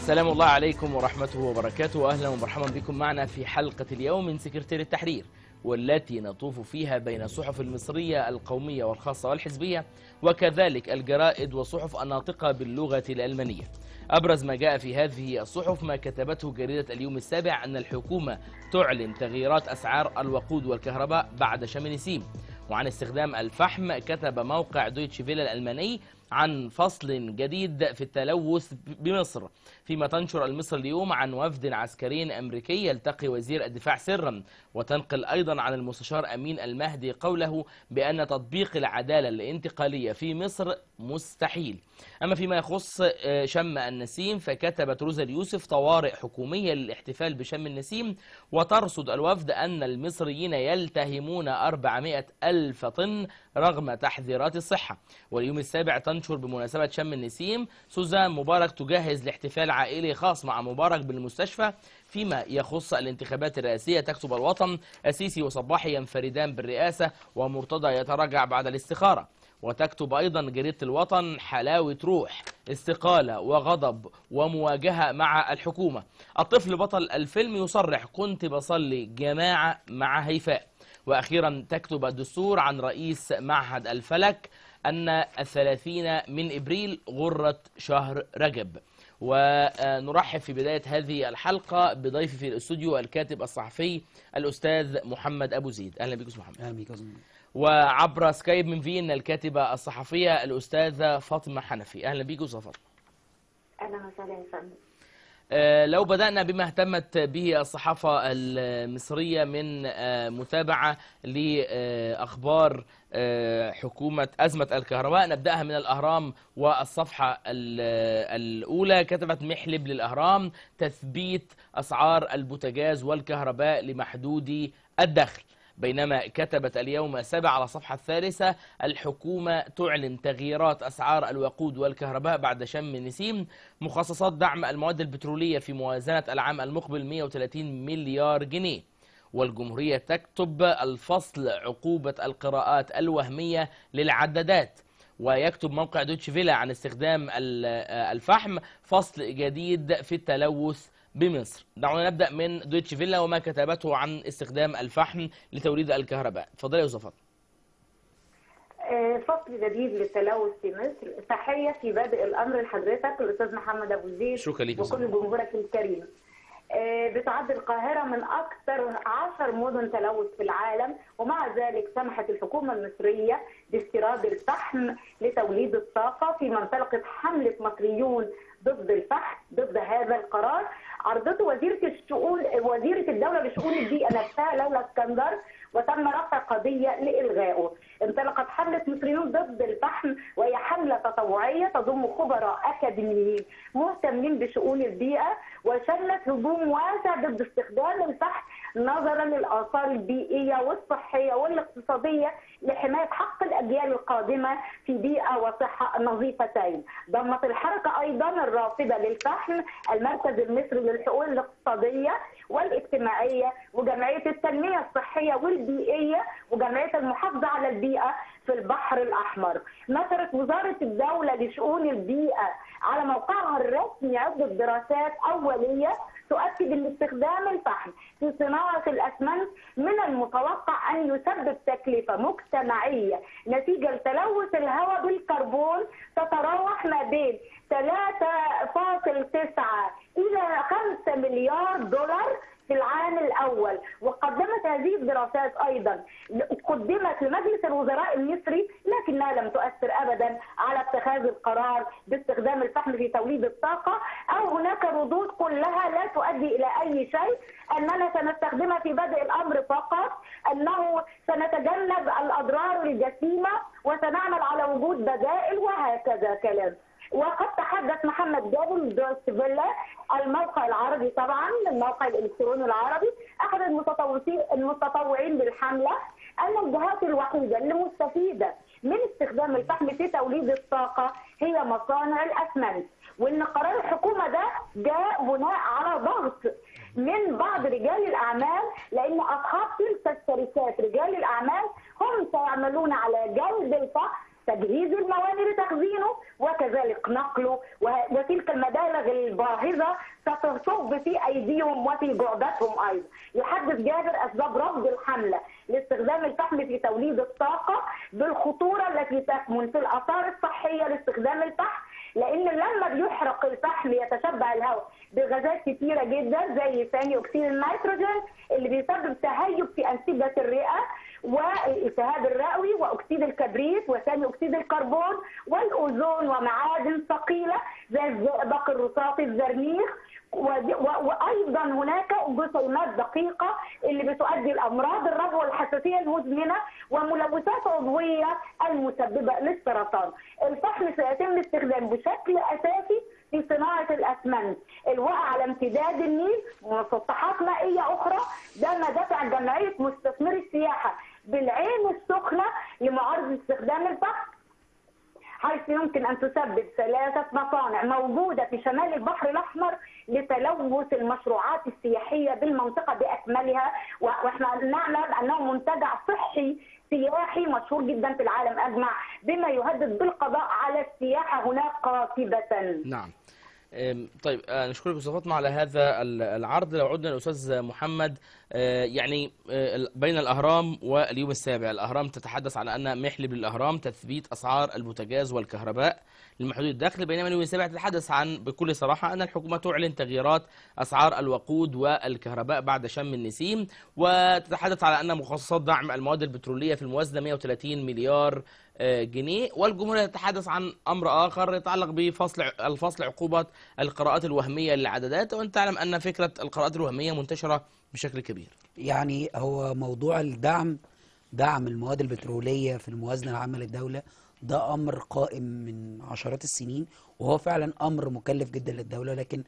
سلام الله عليكم ورحمته وبركاته واهلا ومرحبا بكم معنا في حلقه اليوم من سكرتير التحرير والتي نطوف فيها بين الصحف المصريه القوميه والخاصه والحزبيه وكذلك الجرائد والصحف الناطقه باللغه الالمانيه. ابرز ما جاء في هذه الصحف ما كتبته جريده اليوم السابع ان الحكومه تعلن تغييرات اسعار الوقود والكهرباء بعد شم نسيم. وعن استخدام الفحم كتب موقع دويتش فيلا الالماني عن فصل جديد في التلوث بمصر فيما تنشر المصر اليوم عن وفد عسكري أمريكي يلتقي وزير الدفاع سرا وتنقل أيضا عن المستشار أمين المهدي قوله بأن تطبيق العدالة الانتقالية في مصر مستحيل أما فيما يخص شم النسيم فكتبت روزا اليوسف طوارئ حكومية للاحتفال بشم النسيم وترصد الوفد أن المصريين يلتهمون 400 ألف طن رغم تحذيرات الصحة واليوم السابع تنشر بمناسبة شم النسيم سوزان مبارك تجهز لاحتفال عائلي خاص مع مبارك بالمستشفى فيما يخص الانتخابات الرئاسية تكتب الوطن السيسي وصباحي ينفردان بالرئاسة ومرتضى يتراجع بعد الاستخارة وتكتب أيضا جريدة الوطن حلاوة روح استقالة وغضب ومواجهة مع الحكومة الطفل بطل الفيلم يصرح كنت بصلي جماعة مع هيفاء وأخيرا تكتب الدستور عن رئيس معهد الفلك أن الثلاثين من إبريل غرة شهر رجب ونرحب في بداية هذه الحلقة بضيفي في الاستوديو الكاتب الصحفي الأستاذ محمد أبو زيد أهلا بك أستاذ محمد اهلا بيك يا أستاذ. وعبر سكايب من فين الكاتبة الصحفية الأستاذة فاطمة حنفي أهلا بك أستاذ فاطمة اهلا وسهلا يا فندم آه، لو بدأنا بما اهتمت به الصحافة المصرية من آه، متابعة لأخبار آه، حكومة أزمة الكهرباء نبدأها من الأهرام والصفحة ال- الأولى كتبت محلب للأهرام تثبيت أسعار البوتاجاز والكهرباء لمحدودي الدخل بينما كتبت اليوم السابع على الصفحة الثالثة الحكومة تعلن تغييرات أسعار الوقود والكهرباء بعد شم نسيم مخصصات دعم المواد البترولية في موازنة العام المقبل 130 مليار جنيه والجمهورية تكتب الفصل عقوبة القراءات الوهمية للعدادات ويكتب موقع دوتش فيلا عن استخدام ال- الفحم فصل جديد في التلوث بمصر دعونا نبدأ من دوتش فيلا وما كتبته عن استخدام الفحم لتوليد الكهرباء تفضلي يا أستاذ فاطمة آه، فصل جديد للتلوث في مصر تحيه في بادئ الامر لحضرتك الاستاذ محمد ابو زيد شكرا ليك يا وكل أستاذ. جمهورك الكريم آه، بتعد القاهرة من أكثر عشر مدن تلوث في العالم ومع ذلك سمحت الحكومة المصرية باستيراد الفحم لتوليد الطاقة في منطقة حملة مصريون ضد الفحم ضد هذا القرار عرضته وزيرة الشؤون وزيرة الدولة لشؤون البيئة نفسها لولا اسكندر وتم رفع قضية لإلغائه انطلقت حملة مصريون ضد الفحم وهي حملة تطوعية تضم خبراء أكاديميين مهتمين بشؤون البيئة وشنت هجوم واسع ضد استخدام الفحم نظرا للآثار البيئية والصحية والاقتصادية لحماية حق الأجيال القادمة في بيئة وصحة نظيفتين ضمت الحركة أيضا الرافضة للفحم المركز المصري للحقوق الاقتصادية والاجتماعية وجمعية التنمية الصحية والبيئية وجمعية المحافظة على البيئة في البحر الأحمر نشرت وزارة الدولة لشؤون البيئة على موقعها الرسمي عدة دراسات أولية تؤكد ان استخدام الفحم في صناعة الأسمنت من المتوقع أن يسبب تكلفة مجتمعية نتيجة لتلوث الهواء بالكربون تتراوح ما بين 3.9 إلى 5 مليار دولار في العام الأول وقدمت هذه الدراسات أيضا قدمت لمجلس الوزراء المصري لكنها لم تؤثر أبدا على اتخاذ القرار باستخدام الفحم في توليد الطاقة أو هناك ردود كلها لا تؤدي إلى أي شيء أننا سنستخدمها في بدء الأمر فقط أنه سنتجنب الأضرار الجسيمة وسنعمل على وجود بدائل وهكذا كلام وقد تحدث محمد جابر دوستفيلا الموقع العربي طبعا الموقع الالكتروني العربي احد المتطوعين المتطوعين بالحمله ان الجهات الوحيده اللي مستفيده من استخدام الفحم في توليد الطاقه هي مصانع الاسمنت وان قرار الحكومه ده جاء بناء على ضغط من بعض رجال الاعمال لان اصحاب تلك الشركات رجال الاعمال هم سيعملون على جلب الفحم تجهيز الموانئ لتخزينه وكذلك نقله وه- وتلك المبالغ الباهظه ستصب في ايديهم وفي جعبتهم ايضا. يحدث جابر اسباب رفض الحمله لاستخدام الفحم في توليد الطاقه بالخطوره التي تكمن في الاثار الصحيه لاستخدام الفحم لان لما بيحرق الفحم يتشبع الهواء بغازات كثيره جدا زي ثاني اكسيد النيتروجين اللي بيسبب تهيج في انسجه الرئه والالتهاب الرئوي واكسيد الكبريت وثاني اكسيد الكربون والاوزون ومعادن ثقيله زي الزئبق الرصاصي الزرنيخ ودي- و- وايضا هناك جسيمات دقيقه اللي بتؤدي لامراض الربو والحساسيه المزمنه وملوثات عضويه المسببه للسرطان. الفحم سيتم استخدامه بشكل اساسي في صناعه الاسمنت، الوقع على امتداد النيل ومسطحات مائيه اخرى ده ما دفع جمعيه مستثمري السياحه بالعين السخنه لمعارضه استخدام الفحم حيث يمكن ان تسبب ثلاثه مصانع موجوده في شمال البحر الاحمر لتلوث المشروعات السياحيه بالمنطقه باكملها و- واحنا نعلم انه منتجع صحي سياحي مشهور جدا في العالم اجمع بما يهدد بالقضاء على السياحه هناك قاطبه. نعم أم، طيب آه، نشكرك استاذ فاطمه على هذا ال- العرض لو عدنا للاستاذ محمد آه، يعني آه، ال- بين الاهرام واليوم السابع الاهرام تتحدث على ان محلب للاهرام تثبيت اسعار البوتاجاز والكهرباء للمحدود الدخل بينما اليوم السابع تتحدث عن بكل صراحه ان الحكومه تعلن تغييرات اسعار الوقود والكهرباء بعد شم النسيم وتتحدث على ان مخصصات دعم المواد البتروليه في الموازنه 130 مليار آه، جنيه والجمهورية تتحدث عن أمر آخر يتعلق بفصل الفصل عقوبة القراءات الوهمية للعدادات وأنت تعلم أن فكرة القراءات الوهمية منتشرة بشكل كبير يعني هو موضوع الدعم دعم المواد البترولية في الموازنة العامة للدولة ده أمر قائم من عشرات السنين وهو فعلا أمر مكلف جدا للدولة لكن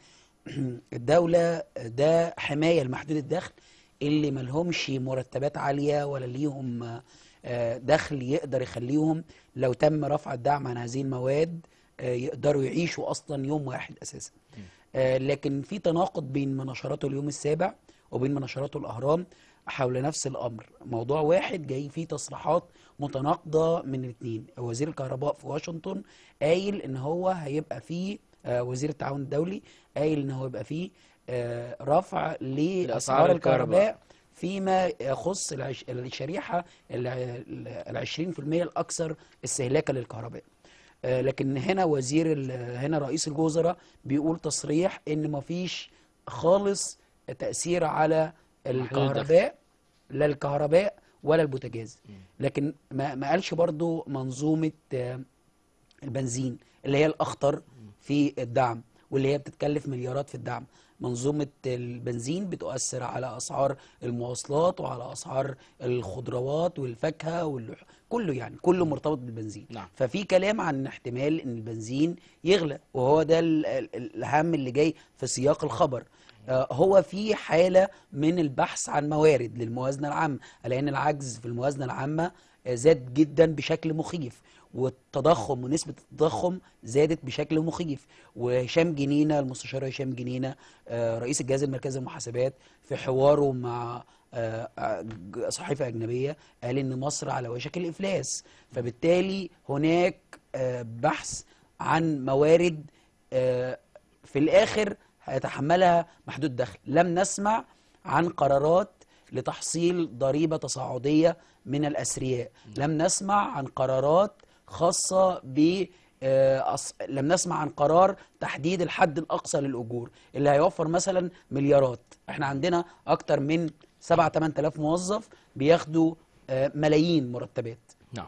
الدولة ده حماية لمحدود الدخل اللي ملهمش مرتبات عالية ولا ليهم آه، دخل يقدر يخليهم لو تم رفع الدعم عن هذه المواد آه، يقدروا يعيشوا أصلا يوم واحد أساسا آه، لكن في تناقض بين مناشراته اليوم السابع وبين مناشراته الأهرام حول نفس الأمر موضوع واحد جاي فيه تصريحات متناقضة من الاثنين وزير الكهرباء في واشنطن قايل ان هو هيبقى فيه آه، وزير التعاون الدولي قايل ان هو يبقى فيه آه، رفع لأسعار لأسعار الكهرباء. الكهرباء فيما يخص العش... الشريحة العشرين في المية الأكثر استهلاكا للكهرباء آه، لكن هنا وزير ال- هنا رئيس الوزراء بيقول تصريح ان مفيش خالص تأثير على الكهرباء لا الكهرباء ولا البوتاجاز لكن ما ما قالش برضو منظومة آه، البنزين اللي هي الأخطر في الدعم واللي هي بتتكلف مليارات في الدعم منظومة البنزين بتؤثر على أسعار المواصلات وعلى أسعار الخضروات والفاكهة واللح... كله يعني كله مرتبط بالبنزين نعم. ففي كلام عن احتمال ان البنزين يغلى وهو ده ال- ال- الاهم اللي جاي في سياق الخبر آه، هو في حالة من البحث عن موارد للموازنة العامة لأن العجز في الموازنة العامة آه، زاد جدا بشكل مخيف والتضخم ونسبة التضخم زادت بشكل مخيف وهشام جنينة المستشار هشام جنينة آه، رئيس الجهاز المركزي للمحاسبات في حواره مع آه، آه، ج- صحيفة أجنبية قال إن مصر على وشك الإفلاس فبالتالي هناك آه، بحث عن موارد آه، في الآخر هيتحملها محدود دخل لم نسمع عن قرارات لتحصيل ضريبة تصاعدية من الأثرياء لم نسمع عن قرارات خاصة ب آه، أص- لم نسمع عن قرار تحديد الحد الأقصى للأجور اللي هيوفر مثلا مليارات احنا عندنا أكتر من 7 8000 موظف بياخدوا آه، ملايين مرتبات نعم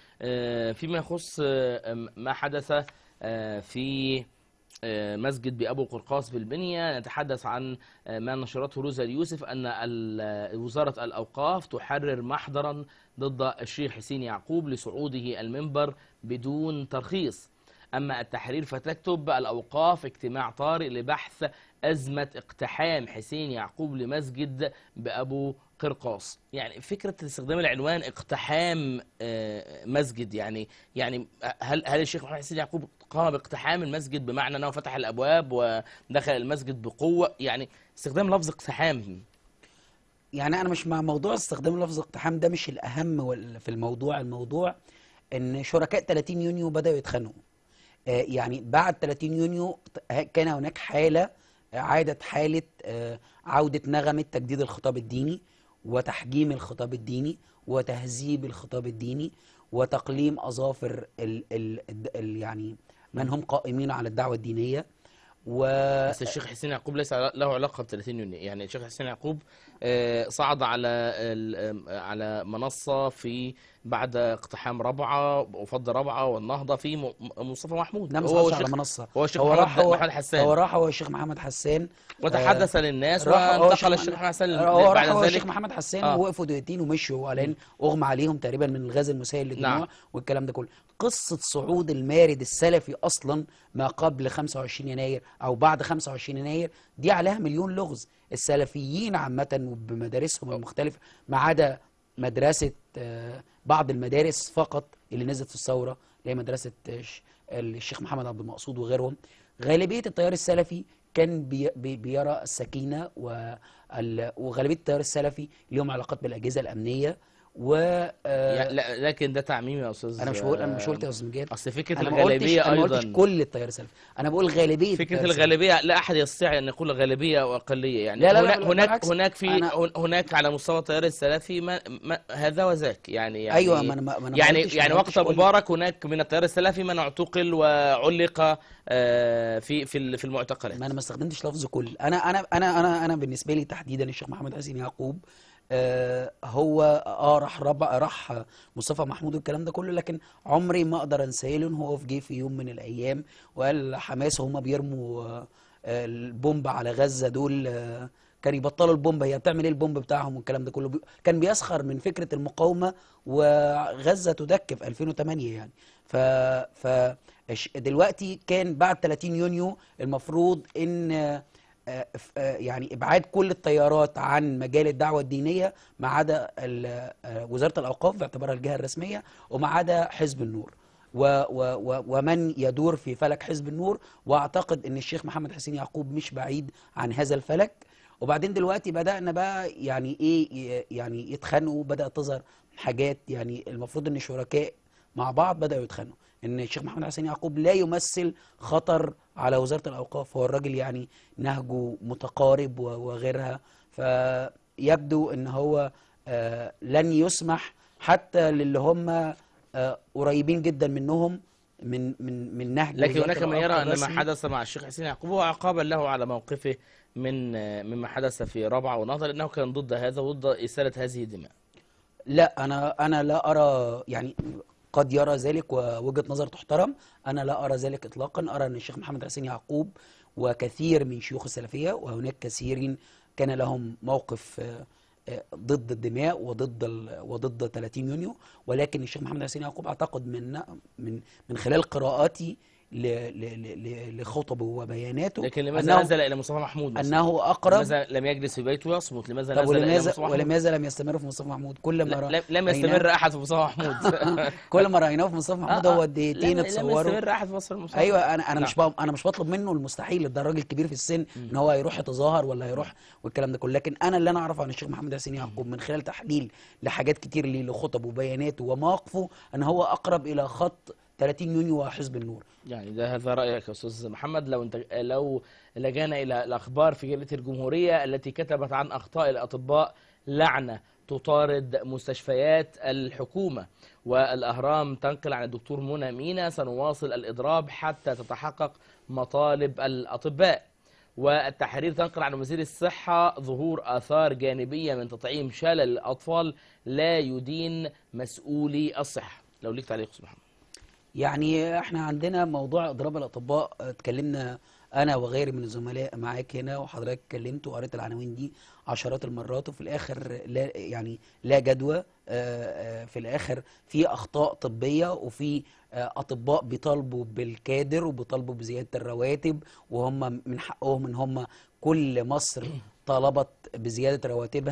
آه، فيما يخص آه، ما حدث آه، في آه، مسجد بأبو قرقاس بالبنية نتحدث عن آه، ما نشرته روزا اليوسف أن ال- وزارة الأوقاف تحرر محضرا ضد الشيخ حسين يعقوب لصعوده المنبر بدون ترخيص أما التحرير فتكتب الأوقاف اجتماع طارئ لبحث أزمة اقتحام حسين يعقوب لمسجد بأبو قرقاص يعني فكرة استخدام العنوان اقتحام آه، مسجد يعني يعني هل هل الشيخ محمد حسين يعقوب قام باقتحام المسجد بمعنى أنه فتح الأبواب ودخل المسجد بقوة يعني استخدام لفظ اقتحام يعني انا مش مع موضوع استخدام لفظ اقتحام ده مش الاهم وال- في الموضوع الموضوع ان شركاء 30 يونيو بداوا يتخانقوا آه، يعني بعد 30 يونيو ت- كان هناك حاله آه، عادت حاله آه، عوده نغمه تجديد الخطاب الديني وتحجيم الخطاب الديني وتهذيب الخطاب الديني وتقليم اظافر ال ال ال يعني من هم قائمين على الدعوه الدينيه و بس الشيخ حسين يعقوب ليس له علاقه ب 30 يونيو يعني الشيخ حسين يعقوب آه، صعد على ال- آم، على منصه في بعد اقتحام ربعه وفض ربعه والنهضه في م- م- مصطفى محمود لا ما هو صعدش على والشيخ- منصه هو الشيخ هو محمد راح هو محمد حسان هو راح هو الشيخ محمد حسان وتحدث للناس راح هو وانتقل الشيخ محمد حسان هو راح بعد هو ذلك الشيخ محمد حسان آه. ووقفوا دقيقتين ومشوا لان اغمى عليهم تقريبا من الغاز المسيل للدموع نعم. والكلام ده كله قصه صعود المارد السلفي اصلا ما قبل 25 يناير او بعد 25 يناير دي عليها مليون لغز السلفيين عامه وبمدارسهم المختلفه ما عدا مدرسه آه، بعض المدارس فقط اللي نزلت في الثوره اللي هي مدرسه آه، ش- الشيخ محمد عبد المقصود وغيرهم غالبيه التيار السلفي كان بي بي بيرى السكينه وال- وغالبيه التيار السلفي ليهم علاقات بالاجهزه الامنيه و آه، يعني لا لكن ده تعميم يا استاذ انا مش بقول انا مش آه، قلت يا استاذ مجاد اصل فكره انا ما قلتش الغالبيه انا ما قلتش ايضا كل التيار السلفي انا بقول غالبيه فكرة التيار السلفي. الغالبية لا أحد يستطيع أن يقول غالبية أو أقلية يعني لا لا لا هناك لا، هناك بالعكس. هناك في أنا- هن- هناك على مستوى التيار السلفي ما ما هذا وذاك يعني يعني ايوه ما انا ما ما أنا ما يعني قلتش- يعني ما قلتش وقت كل- مبارك هناك من التيار السلفي من اعتقل وعلق آه، في في ال- في المعتقلات ما انا ما استخدمتش لفظ كل انا انا انا انا انا بالنسبه لي تحديدا الشيخ محمد حسين يعقوب آه هو اه راح ربع راح مصطفى محمود والكلام ده كله لكن عمري ما اقدر انساه له ان هو في جه في يوم من الايام وقال حماس هم بيرموا آه آه، البومب على غزه دول آه كان يبطلوا البومب هي بتعمل ايه البومب بتاعهم والكلام ده كله بي- كان بيسخر من فكره المقاومه وغزه تدك في 2008 يعني ف ف الش- دلوقتي كان بعد 30 يونيو المفروض ان آه، آه، ف- آه، يعني ابعاد كل التيارات عن مجال الدعوه الدينيه ما عدا ال- آه، وزاره الاوقاف باعتبارها الجهه الرسميه وما عدا حزب النور و و و ومن يدور في فلك حزب النور واعتقد ان الشيخ محمد حسين يعقوب مش بعيد عن هذا الفلك وبعدين دلوقتي بدأنا بقى يعني ايه ي- يعني يتخانقوا بدأت تظهر حاجات يعني المفروض ان الشركاء مع بعض بدأوا يتخانقوا ان الشيخ محمد حسين يعقوب لا يمثل خطر على وزارة الأوقاف هو الراجل يعني نهجه متقارب و- وغيرها فيبدو ان هو آه، لن يسمح حتى للي هم آه، قريبين جدا منهم من من من نهج لكن وزارة هناك من الأوقاف يرى أن ما الرسمي. حدث مع الشيخ حسين يعقوب هو عقابا له على موقفه من آه، مما حدث في رابعة ونهضة لأنه كان ضد هذا وضد إسالة هذه الدماء لا انا انا لا ارى يعني قد يرى ذلك ووجهة نظر تحترم انا لا ارى ذلك اطلاقا ارى ان الشيخ محمد حسين يعقوب وكثير من شيوخ السلفيه وهناك كثيرين كان لهم موقف آه، آه، ضد الدماء وضد ال- وضد 30 يونيو ولكن الشيخ محمد حسين يعقوب اعتقد من من من خلال قراءاتي ل- ل- ل- ل- لخطبه وبياناته لكن لماذا أنه- نزل إلى مصطفى محمود مثلا؟ انه اقرب لماذا لم يجلس في بيته يصمت لماذا طب نزل إلى ولماذا مصطفى محمود ولماذا لم يستمر في مصطفى محمود كل ما لا- رأ- لم- لم رأيناه- يستمر أحد في مصطفى محمود كل ما رايناه في مصطفى محمود آه، هو آه. دقيقتين لم- لم اتصوروا يستمر أحد في مصر مصطفى ايوه انا انا نعم. مش بق- انا مش بطلب منه المستحيل ده راجل كبير في السن ان هو هيروح يتظاهر ولا هيروح والكلام ده كله لكن انا اللي انا اعرفه عن الشيخ محمد حسين يعقوب من خلال تحليل لحاجات كتير ليه لخطبه وبياناته ومواقفه ان هو اقرب الى خط 30 يونيو وحزب النور يعني ده هذا رأيك يا أستاذ محمد لو انت لو لجأنا إلى الأخبار في جريدة الجمهورية التي كتبت عن أخطاء الأطباء لعنة تطارد مستشفيات الحكومة والأهرام تنقل عن الدكتور منى مينا سنواصل الإضراب حتى تتحقق مطالب الأطباء والتحرير تنقل عن وزير الصحة ظهور آثار جانبية من تطعيم شلل الأطفال لا يدين مسؤولي الصحة لو ليك تعليق أستاذ محمد يعني احنا عندنا موضوع اضراب الاطباء اه، اتكلمنا انا وغيري من الزملاء معاك هنا وحضرتك اتكلمت وقريت العناوين دي عشرات المرات وفي الاخر لا يعني لا جدوى اه، اه، في الاخر في اخطاء طبيه وفي اه، اطباء بيطالبوا بالكادر وبيطالبوا بزياده الرواتب وهم من حقهم ان هم كل مصر طلبت بزياده رواتبها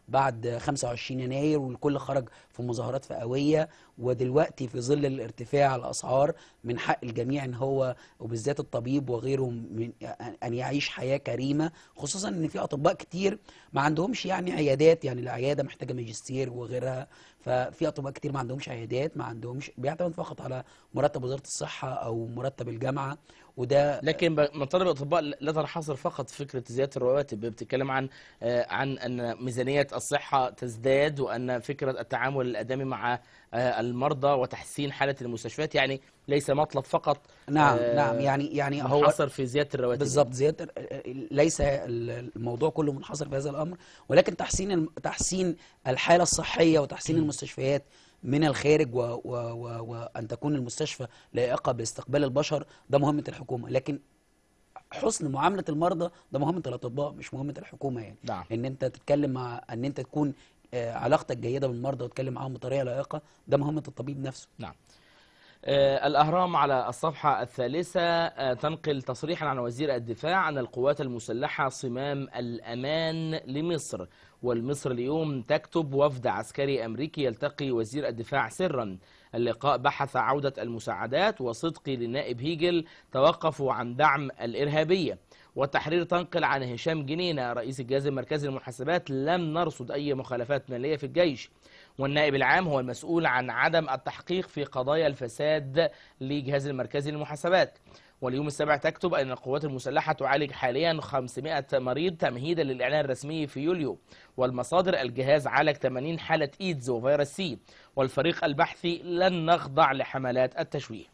بعد 25 يناير والكل خرج في مظاهرات فئويه ودلوقتي في ظل الارتفاع الاسعار من حق الجميع ان هو وبالذات الطبيب وغيره من ان يعيش حياه كريمه خصوصا ان في اطباء كتير ما عندهمش يعني عيادات يعني العياده محتاجه ماجستير وغيرها ففي اطباء كتير ما عندهمش عيادات ما عندهمش بيعتمد فقط على مرتب وزاره الصحه او مرتب الجامعه وده لكن ب- مطالب الاطباء لا تنحصر فقط في فكره زياده الرواتب بتتكلم عن آه، عن ان ميزانيه الصحه تزداد وان فكره التعامل الادمي مع آه، المرضى وتحسين حاله المستشفيات يعني ليس مطلب فقط نعم آه، نعم يعني يعني هو منحصر في زياده الرواتب بالظبط زياده ليس الموضوع كله منحصر في هذا الامر ولكن تحسين الم- تحسين الحاله الصحيه وتحسين المستشفيات من الخارج و و و وان تكون المستشفى لائقه باستقبال البشر ده مهمه الحكومه لكن حسن معامله المرضى ده مهمه الاطباء مش مهمه الحكومه يعني نعم. ان انت تتكلم مع ان انت تكون آه، علاقتك جيده بالمرضى وتتكلم معاهم بطريقه لائقه ده مهمه الطبيب نفسه نعم آه، الأهرام على الصفحة الثالثة آه، تنقل تصريحا عن وزير الدفاع أن القوات المسلحة صمام الأمان لمصر والمصر اليوم تكتب وفد عسكري أمريكي يلتقي وزير الدفاع سرا اللقاء بحث عودة المساعدات وصدقي للنائب هيجل توقفوا عن دعم الإرهابية والتحرير تنقل عن هشام جنينة رئيس الجهاز المركزي للمحاسبات لم نرصد أي مخالفات مالية في الجيش والنائب العام هو المسؤول عن عدم التحقيق في قضايا الفساد لجهاز المركزي للمحاسبات واليوم السابع تكتب أن القوات المسلحة تعالج حاليا 500 مريض تمهيدا للإعلان الرسمي في يوليو والمصادر الجهاز عالج 80 حالة إيدز وفيروس سي والفريق البحثي لن نخضع لحملات التشويه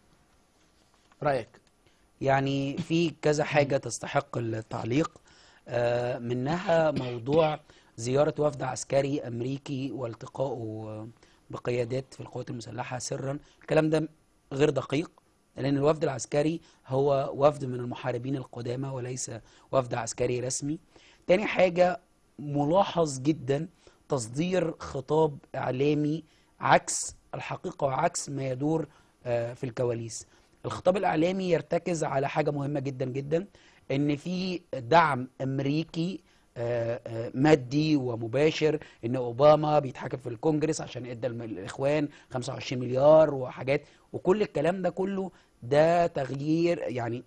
رأيك يعني في كذا حاجة تستحق التعليق آه، منها موضوع زيارة وفد عسكري أمريكي والتقائه آه، بقيادات في القوات المسلحة سرا الكلام ده غير دقيق لأن الوفد العسكري هو وفد من المحاربين القدامى وليس وفد عسكري رسمي تاني حاجة ملاحظ جدا تصدير خطاب إعلامي عكس الحقيقة وعكس ما يدور آه، في الكواليس الخطاب الإعلامي يرتكز على حاجة مهمة جدا جدا إن في دعم أمريكي آه، آه، مادي ومباشر ان اوباما بيتحاكم في الكونجرس عشان ادى الم- الاخوان 25 مليار وحاجات وكل الكلام ده كله ده تغيير يعني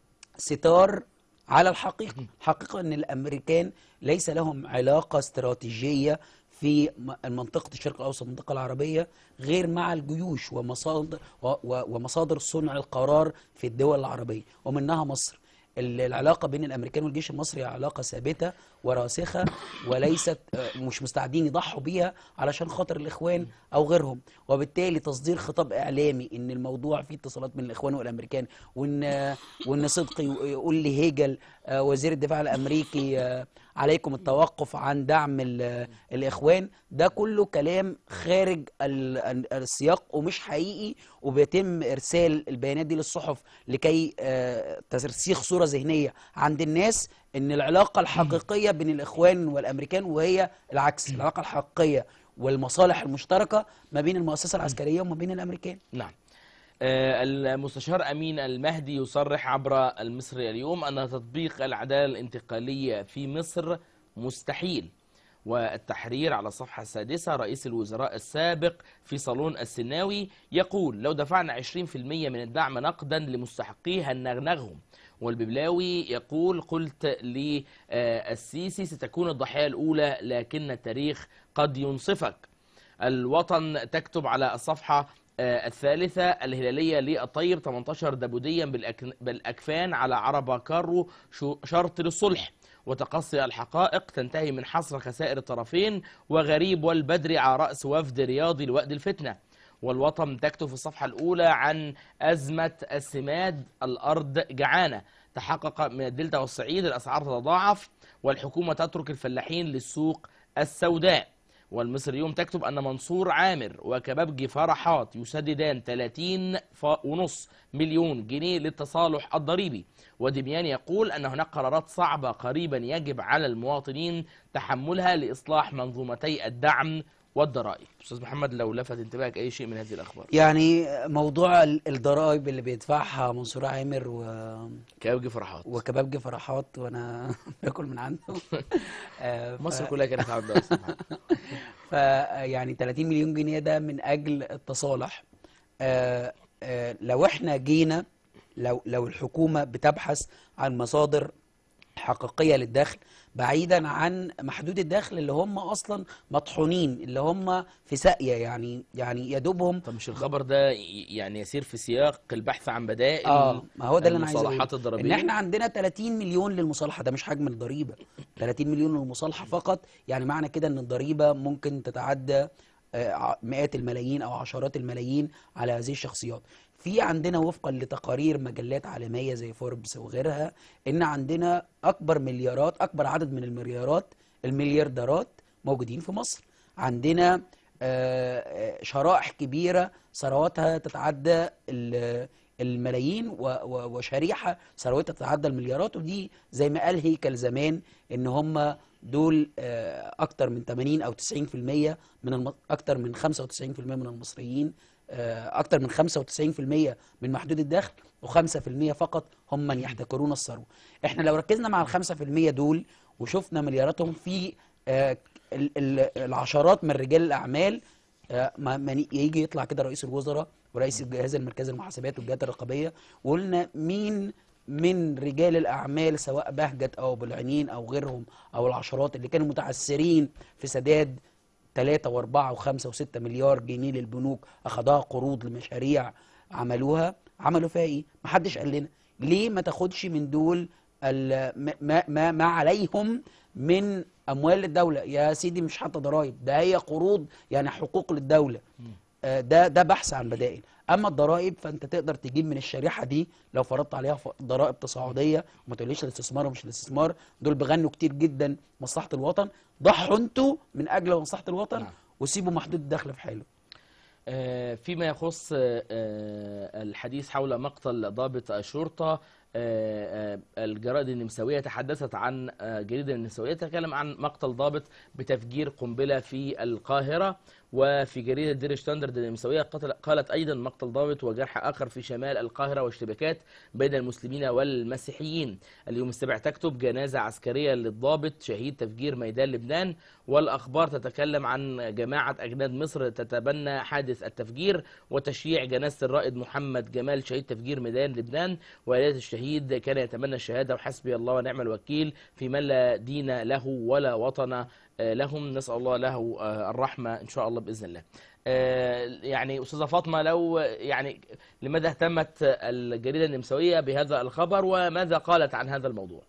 ستار على الحقيقة الحقيقة أن الأمريكان ليس لهم علاقة استراتيجية في م- منطقة الشرق الأوسط المنطقة العربية غير مع الجيوش ومصادر, و- و- ومصادر صنع القرار في الدول العربية ومنها مصر ال- العلاقة بين الأمريكان والجيش المصري علاقة ثابتة وراسخة وليست آه، مش مستعدين يضحوا بيها علشان خاطر الإخوان أو غيرهم وبالتالي تصدير خطاب إعلامي إن الموضوع فيه اتصالات بين الإخوان والأمريكان وإن آه، وإن صدقي يقول لي هيجل آه، وزير الدفاع الأمريكي آه، عليكم التوقف عن دعم ال- الإخوان ده كله كلام خارج ال- ال- السياق ومش حقيقي وبيتم إرسال البيانات دي للصحف لكي آه، ترسيخ صورة ذهنية عند الناس ان العلاقة الحقيقية بين الاخوان والامريكان وهي العكس العلاقة الحقيقية والمصالح المشتركة ما بين المؤسسة العسكرية وما بين الامريكان نعم آه، المستشار أمين المهدي يصرح عبر المصري اليوم أن تطبيق العدالة الانتقالية في مصر مستحيل والتحرير على الصفحة السادسة رئيس الوزراء السابق في صالون السناوي يقول لو دفعنا 20% من الدعم نقدا لمستحقيه هنغنغهم والببلاوي يقول قلت للسيسي ستكون الضحية الأولى لكن التاريخ قد ينصفك الوطن تكتب على الصفحة آه، الثالثة الهلالية للطيب 18 دبوديا بالأك- بالأكفان على عربة كارو شو- شرط للصلح وتقصي الحقائق تنتهي من حصر خسائر الطرفين وغريب والبدري على رأس وفد رياضي لوقت الفتنة والوطن تكتب في الصفحة الأولى عن أزمة السماد الأرض جعانة تحقق من الدلتا والصعيد الأسعار تتضاعف والحكومة تترك الفلاحين للسوق السوداء والمصري اليوم تكتب أن منصور عامر وكبابجي فرحات يسددان 30 ف- ونص مليون جنيه للتصالح الضريبي ودميان يقول أن هناك قرارات صعبة قريبا يجب على المواطنين تحملها لإصلاح منظومتي الدعم والضرائب استاذ محمد لو لفت انتباهك اي شيء من هذه الاخبار يعني موضوع ال- الضرائب اللي بيدفعها منصور عامر و... كابجي فرحات وكبابجي فرحات وانا باكل من عنده آه، ف- مصر كلها كانت عامله يا أستاذ محمد. ف يعني 30 مليون جنيه ده من اجل التصالح آه، آه، لو احنا جينا لو لو الحكومه بتبحث عن مصادر حقيقيه للدخل بعيدا عن محدود الدخل اللي هم اصلا مطحونين اللي هم في ساقيه يعني يعني يا دوبهم طب مش الخبر ده ي- يعني يسير في سياق البحث عن بدائل اه ما هو ده اللي انا عايز اقوله المصالحات ان الضريبيه احنا عندنا 30 مليون للمصالحه ده مش حجم الضريبه 30 مليون للمصالحه فقط يعني معنى كده ان الضريبه ممكن تتعدى آه، ع- مئات الملايين او عشرات الملايين على هذه الشخصيات في عندنا وفقا لتقارير مجلات عالميه زي فوربس وغيرها ان عندنا اكبر مليارات اكبر عدد من المليارات المليارديرات موجودين في مصر عندنا آه، آه، شرائح كبيره ثرواتها تتعدى ال- الملايين و- و- وشريحه ثروتها تتعدى المليارات ودي زي ما قال هيكل زمان ان هم دول آه، اكتر من 80 او 90% من الم... اكتر من 95% من المصريين آه، اكتر من 95% من محدود الدخل و5% فقط هم من يحتكرون الثروه احنا لو ركزنا مع ال 5% دول وشفنا ملياراتهم في آه، ال- ال- العشرات من رجال الاعمال آه، ما ما ن- يجي يطلع كده رئيس الوزراء ورئيس الجهاز المركزي للمحاسبات والجهات الرقابيه وقلنا مين من رجال الاعمال سواء بهجت او بالعنين او غيرهم او العشرات اللي كانوا متعثرين في سداد 3 و4 و5 و6 مليار جنيه للبنوك اخدها قروض لمشاريع عملوها عملوا فيها ايه؟ محدش قال لنا ليه ما تاخدش من دول ال- ما- ما, ما, ما عليهم من اموال الدوله يا سيدي مش حتى ضرائب ده هي قروض يعني حقوق للدوله آه، ده ده بحث عن بدائل اما الضرائب فانت تقدر تجيب من الشريحه دي لو فرضت عليها ف- ضرائب تصاعديه وما تقوليش الاستثمار ومش الاستثمار دول بيغنوا كتير جدا مصلحه الوطن ضحوا انتوا من اجل مصلحه الوطن نعم. وسيبوا محدود الدخل في حاله آه، فيما يخص آه، آه، الحديث حول مقتل ضابط الشرطة آه، آه، الجرائد النمساوية تحدثت عن آه، جريدة النمساوية تتكلم عن مقتل ضابط بتفجير قنبلة في القاهرة وفي جريدة دير شتاندرد النمساوية قتل- قالت أيضا مقتل ضابط وجرح آخر في شمال القاهرة واشتباكات بين المسلمين والمسيحيين اليوم السابع تكتب جنازة عسكرية للضابط شهيد تفجير ميدان لبنان والأخبار تتكلم عن جماعة أجناد مصر تتبنى حادث التفجير وتشييع جنازة الرائد محمد جمال شهيد تفجير ميدان لبنان وآلية الشهيد كان يتمنى الشهادة وحسبي الله ونعم الوكيل في من لا دين له ولا وطن آه، لهم نسأل الله له آه، الرحمة إن شاء الله بإذن الله آه، يعني أستاذة فاطمة لو يعني لماذا اهتمت الجريدة النمساوية بهذا الخبر وماذا قالت عن هذا الموضوع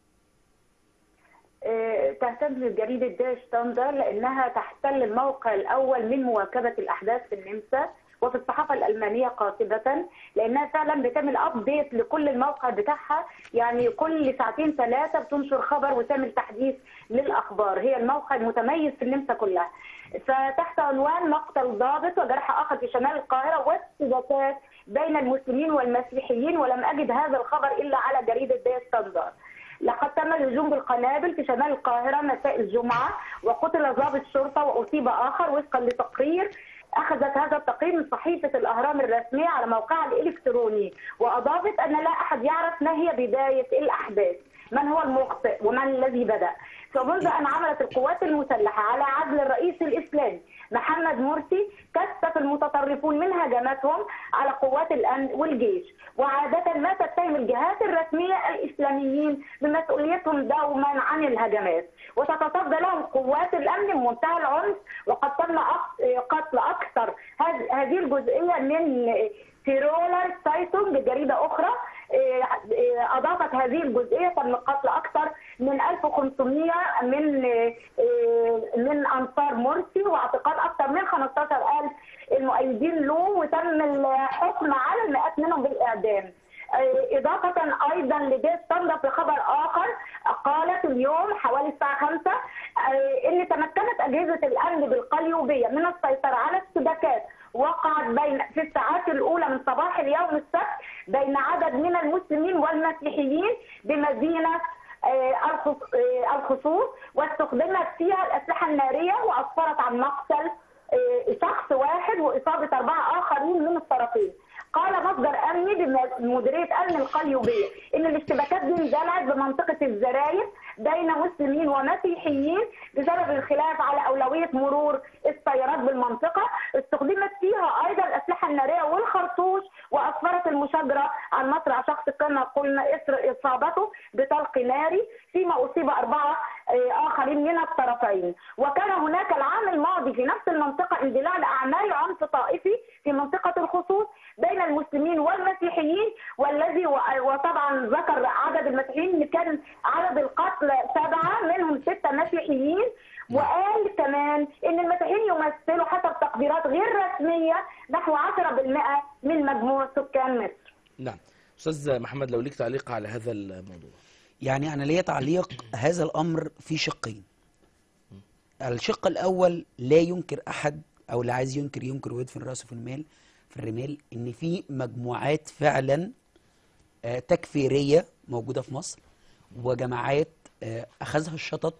آه، تهتم جريدة دير شتاندر لأنها تحتل الموقع الأول من مواكبة الأحداث في النمسا وفي الصحافة الألمانية قاطبة لأنها فعلا بتعمل أبديت لكل الموقع بتاعها يعني كل ساعتين ثلاثة بتنشر خبر وتعمل تحديث للأخبار هي الموقع المتميز في النمسا كلها فتحت عنوان مقتل ضابط وجرح آخر في شمال القاهرة واستباكات بين المسلمين والمسيحيين ولم أجد هذا الخبر إلا على جريدة دير شتاندر لقد تم الهجوم بالقنابل في شمال القاهرة مساء الجمعة وقتل ضابط شرطة وأصيب آخر وفقا لتقرير أخذت هذا التقرير من صحيفة الأهرام الرسمية على موقعها الإلكتروني وأضافت أن لا أحد يعرف ما هي بداية الأحداث من هو المخطئ ومن الذي بدأ فمنذ أن عملت القوات المسلحة على عزل الرئيس الإسلامي محمد مرسي كثف المتطرفون من هجماتهم على قوات الأمن والجيش وعادة ما تتهم الجهات الرسمية الإسلاميين بمسؤوليتهم دوما عن الهجمات وتتصدى لهم قوات الأمن بمنتهى العنف وقد تم أق- قتل أكثر هذ- هذه الجزئية من تيرولر سايتونج جريدة أخرى إيه، إيه، أضافت هذه الجزئية تم قتل أكثر من 1500 من إيه، من أنصار مرسي واعتقال أكثر من 15000 المؤيدين له وتم الحكم على المئات منهم بالإعدام إيه، إضافة أيضا لدير ستاندر في خبر آخر قالت اليوم حوالي الساعة 5 إيه، إن تمكنت أجهزة الأمن بالقليوبية من السيطرة على اشتباكات وقعت بين في الساعات الأولى من صباح اليوم السبت بين عدد من المسلمين والمسيحيين بمدينة آه، آه، الخص- آه، الخصوص واستخدمت فيها الأسلحة النارية وأسفرت عن مقتل آه، شخص واحد وإصابة أربعة آخرين من الطرفين قال مصدر أمني بمديرية أمن القليوبية إن الاشتباكات دي اندلعت بمنطقة الزراير بين مسلمين ومسيحيين بسبب الخلاف على أولوية مرور السيارات بالمنطقة استخدمت فيها أيضا الأسلحة النارية والخرطوش وأسفرت المشاجرة عن مصرع شخص كما قلنا إثر إصابته بطلق ناري فيما أصيب أربعة آه، آخرين من الطرفين وكان هناك العام الماضي في نفس المنطقة اندلاع لأعمال عنف طائفي في منطقة الخصوص بين المسلمين والمسيحيين والذي و- وطبعا ذكر عدد المسيحيين ان كان عدد القتلى سبعه منهم سته مسيحيين وقال كمان ان المسيحيين يمثلوا حسب تقديرات غير رسميه نحو 10% من مجموع سكان مصر. نعم استاذ محمد لو ليك تعليق على هذا الموضوع يعني أنا ليا تعليق هذا الأمر في شقين الشق الأول لا ينكر أحد أو اللي عايز ينكر ينكر ويدفن رأسه في المال في الرمال إن في مجموعات فعلا آه، تكفيرية موجودة في مصر وجماعات آه، أخذها الشطط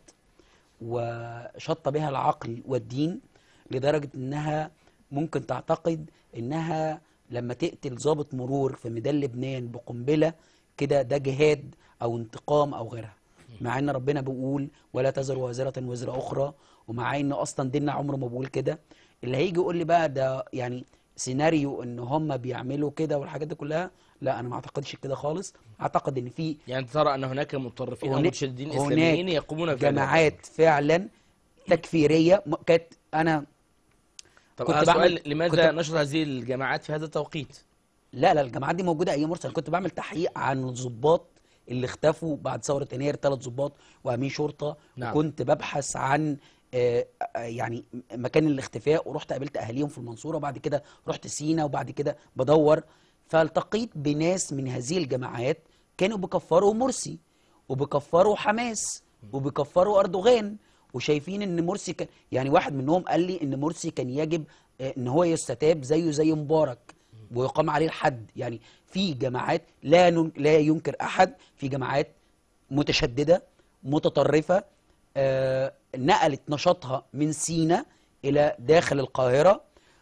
وشط بها العقل والدين لدرجة إنها ممكن تعتقد إنها لما تقتل ضابط مرور في ميدان لبنان بقنبلة كده ده جهاد أو انتقام أو غيرها مع إن ربنا بيقول ولا تزر وازرة وزر أخرى ومع إن أصلا ديننا عمره ما بيقول كده اللي هيجي يقول لي بقى ده يعني سيناريو إن هم بيعملوا كده والحاجات دي كلها لا أنا ما أعتقدش كده خالص أعتقد إن في يعني ترى ان هناك متطرفين او هنا- متشددين هناك اسلاميين يقومون بفعل هذا جماعات فعلا تكفيريه م- كانت انا طب كنت أنا بعمل- سؤال لماذا كنت- نشر هذه الجماعات في هذا التوقيت؟ لا لا الجماعات دي موجوده ايام مرسل كنت بعمل تحقيق عن الضباط اللي اختفوا بعد ثوره يناير ثلاث ضباط وامين شرطه نعم. وكنت ببحث عن آه، آه، يعني مكان الاختفاء ورحت قابلت اهاليهم في المنصوره وبعد كده رحت سينا وبعد كده بدور فالتقيت بناس من هذه الجماعات كانوا بيكفروا مرسي وبيكفروا حماس وبيكفروا اردوغان وشايفين ان مرسي كان يعني واحد منهم قال لي ان مرسي كان يجب آه، ان هو يستتاب زيه زي مبارك ويقام عليه الحد يعني في جماعات لا نن- لا ينكر احد في جماعات متشدده متطرفه آه، نقلت نشاطها من سينا الى داخل القاهره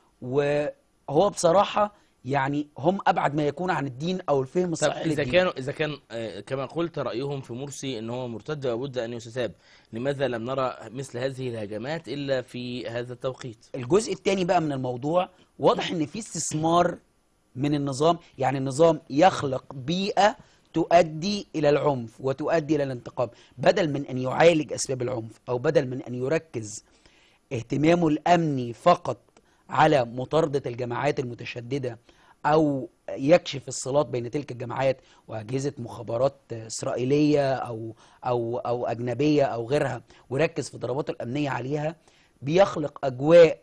وهو بصراحه يعني هم ابعد ما يكون عن الدين او الفهم طب الصحيح اذا للدين كانوا اذا كان آه، كما قلت رايهم في مرسي ان هو مرتد وبد ان يستتاب لماذا لم نرى مثل هذه الهجمات الا في هذا التوقيت؟ الجزء الثاني بقى من الموضوع واضح ان في استثمار من النظام يعني النظام يخلق بيئة تؤدي إلى العنف وتؤدي إلى الانتقام بدل من أن يعالج أسباب العنف أو بدل من أن يركز اهتمامه الأمني فقط على مطاردة الجماعات المتشددة أو يكشف الصلات بين تلك الجماعات وأجهزة مخابرات إسرائيلية أو أو أو أجنبية أو غيرها ويركز في ضرباته الأمنية عليها بيخلق أجواء